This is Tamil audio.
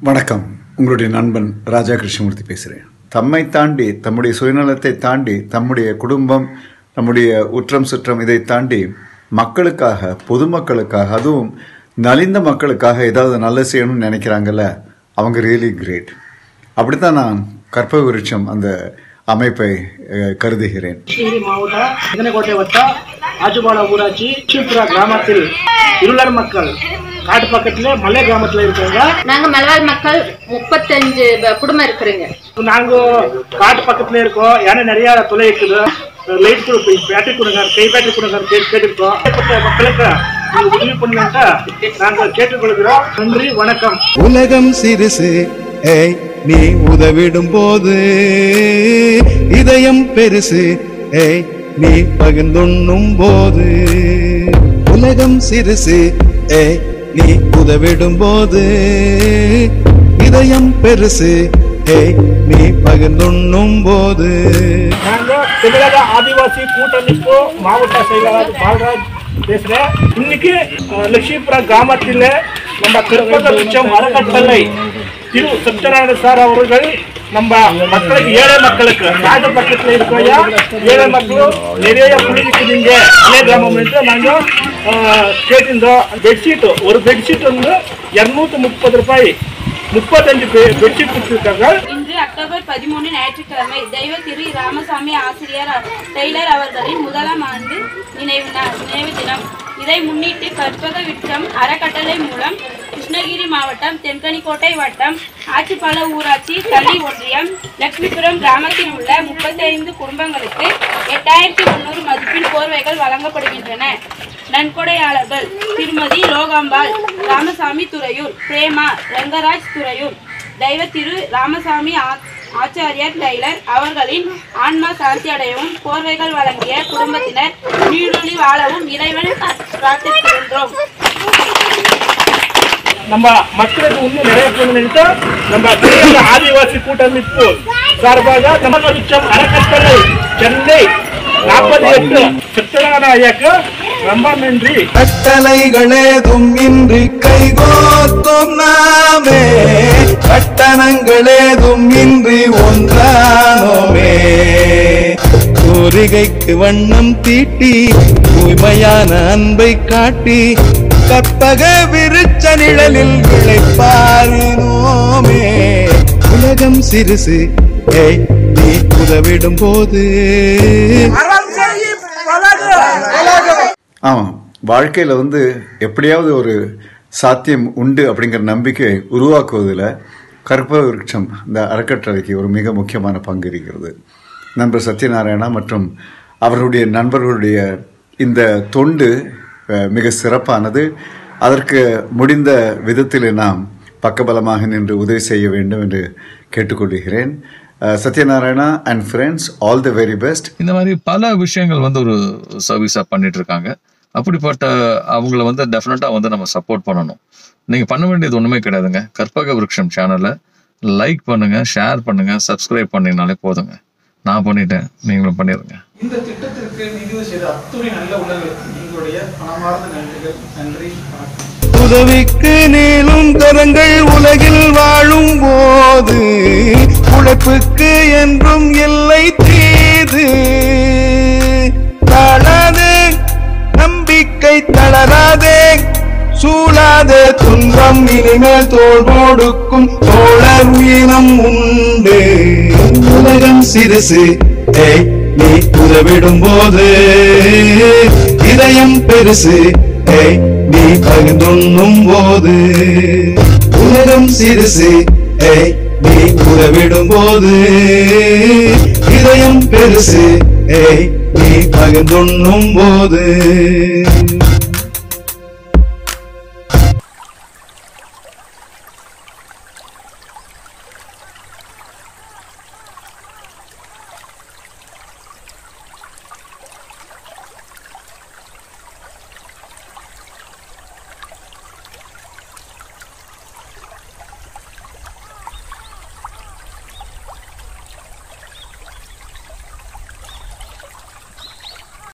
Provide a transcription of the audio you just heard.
வணக்கம் உங்களுடைய நண்பன் ராஜா கிருஷ்ணமூர்த்தி பேசுகிறேன் தம்மை தாண்டி தம்முடைய சுயநலத்தை தாண்டி தம்முடைய குடும்பம் நம்முடைய உற்றம் சுற்றம் இதை தாண்டி மக்களுக்காக பொதுமக்களுக்காக அதுவும் நலிந்த மக்களுக்காக ஏதாவது நல்ல செய்யணும்னு நினைக்கிறாங்கல்ல அவங்க ரியலி கிரேட் அப்படித்தான் நான் கற்பக விருட்சம் அந்த அமைப்பை அஹ், கருதுகிறேன் கிருஷ்ணகிரி மாவட்டம் சிதனைக்கோட்டை வட்டம் ஆச்சுபாள ஊராட்சி சீப்புரா கிராமத்தில் இருளர் மக்கள் காட்டு பக்கத்துல மலை கிராமத்துல இருக்கவங்க நாங்க மலைவாழ் மக்கள் முப்பத்தஞ்சு ப- குடும்பம் இருக்கிறோங்க நாங்க காட்டு பக்கத்துல இருக்கோம் ஏன்னா நிறைய தொலை இருக்குது லைட் பேட்டரி கொடுங்க கை பேட்டரி கொடுங்க கேட்டு கேட்டுருக்கோம் ஏற்பட்ட மக்களுக்கு நீங்க உதவி பண்ணுங்க நாங்க கேட்டுக்கொள்கிறோம் நன்றி வணக்கம் உலகம் சிறுசு ஏய் நீ உதவிடும் போது இதயம் பெருசு ஏய் நீ பகிர்ந்துண்ணும் போது உலகம் சிறுசு ஏய் நீ உதவிடும் போது இதயம் பெருசு ஏய் நீ பகிர்ந்துண்ணும் போது நாங்க தமிழக ஆதிவாசி கூட்டமைப்பு மாவட்ட செயலாளர் பாலராஜ் பேசுறேன் இன்னைக்கு அஹ், லட்சுமிபுரம் கிராமத்தில் நம்ம கற்பக விருட்சம் அறக்கட்டளை திரு சத்யநாராயண சார் அவர்கள் நம்ம மக்களுக்கு ஏழை மக்களுக்கு ராஜ பக்கத்தில் இருக்கிற ஏழை மக்களும் நிறைய குடியிருக்கிறீங்க அதே கிராமம் என்று நாங்கள் கேட்டிருந்தோம் பெட்ஷீட் ஒரு பெட்ஷீட் வந்து இரநூத்தி முப்பது ரூபாய் முப்பத்தஞ்சு பெட்ஷீட் கொடுத்துருக்காங்க இன்று அக்டோபர் பதிமூணு ஞாயிற்றுக்கிழமை தெய்வ திரு ராமசாமி ஆசிரியர் டெய்லர் அவர்களின் முதலாம் ஆண்டு நினைவு நா- நினைவு தினம் இதை முன்னிட்டு கற்பக விட்டம் அறக்கட்டளை மூலம் கிருஷ்ணகிரி மாவட்டம் தென்கனிக்கோட்டை வட்டம் ஆச்சிப்பாள ஊராட்சி தள்ளி ஒன்றியம் லட்சுமிபுரம் கிராமத்தில் உள்ள முப்பத்தைந்து குடும்பங்களுக்கு எட்டாயிரத்தி முன்னூறு மதிப்பில் போர்வைகள் வழங்கப்படுகின்றன நன்கொடையாளர்கள் திருமதி லோகாம்பாள் ராமசாமி துறையூர் பிரேமா ரங்கராஜ் துறையூர் தெய்வ திரு ராமசாமி ஆ- ஆச்சாரியார் டைலர் அவர்களின் ஆன்மா சாந்தி அடையவும் போர்வைகள் வழங்கிய குடும்பத்தினர் நீடொழி வாழவும் இறைவனை பிரார்த்திக்கின்றோம் நம்ம மக்களுக்கு இன்னும் நிறைய பொருள் நினைத்தா நம்ம தமிழக ஆதிவாசி கூட்டமைப்பு சார்பாக நம்ம வெளிச்சம் அறக்கட்டளை சென்னை நாற்பத்தி எட்டு சித்தராநாயக்கு ரொம்ப நன்றி கட்டளைகளேதும் இன்றி கைகோத்தும் நாமே கட்டணங்களேதும் இன்றி ஒன்றானோமே கூரிகைக்கு வண்ணம் தீட்டி தூய்மையான அன்பை காட்டி கற்பக விருச்ச நிழலில் விளைப்பாரினோமே உலகம் சிறுசு ஏய் நீ உதவிடும் போது ஆமாம் வாழ்க்கையில் வந்து எப்படியாவது ஒரு சாத்தியம் உண்டு அப்படிங்கிற நம்பிக்கை உருவாக்குவதில் கற்பக விருட்சம் இந்த அறக்கட்டளைக்கு ஒரு மிக முக்கியமான பங்கு இருக்கிறது நண்பர் சத்யநாராயணா மற்றும் அவர்களுடைய நண்பர்களுடைய இந்த தொண்டு அஹ், மிக சிறப்பானது அதற்கு முடிந்த விதத்தில் நாம் பக்கபலமாக நின்று உதவி செய்ய வேண்டும் என்று கேட்டுக்கொள்கிறேன் ah, Satyanarayana and friends all the very best இந்த மாதிரி பல விஷயங்கள் வந்து ஒரு சர்வீஸா பண்ணிட்டு இருக்காங்க அப்படிப்பட்ட அவங்கள வந்து டெஃபினட்டா வந்து நம்ம சப்போர்ட் பண்ணணும் நீங்க பண்ண வேண்டியது ஒண்ணுமே கிடையாதுங்க கற்பக விருட்சம் சேனலை லைக் பண்ணுங்க ஷேர் பண்ணுங்க சப்ஸ்கிரைப் பண்ணீங்கனாலே போதுங்க நான் பண்ணிட்டேன் நீங்களும் பண்ணிடுங்க இந்த திட்டத்திற்கு நிதி செய்த அத்துணை நல்ல உள்ளங்களுக்கு எங்களுடைய மனமார்ந்த நன்றிகள் நன்றி வணக்கம் உதவிக்கு நீளும் கரங்கள் உலகில் வாழும் போது உழைப்புக்கு என்றும் எல்லை தீது தளராதே நம்பிக்கை தளராதே சூழாதே துன்பம் இனிமேல் தோல் கொடுக்கும் தோழர் வீரம் உண்டு உலகம் சிறுசு ஏய் நீ உதவிடும் போது இதயம் பெருசு ஏய் நீ பகிர்ந்துண்ணும் போது உலகம் சிறுசு ஏய் நீ உதவிடும் போது இதயம் பெருசு ஏய் நீ பகிர்ந்துண்ணும் போது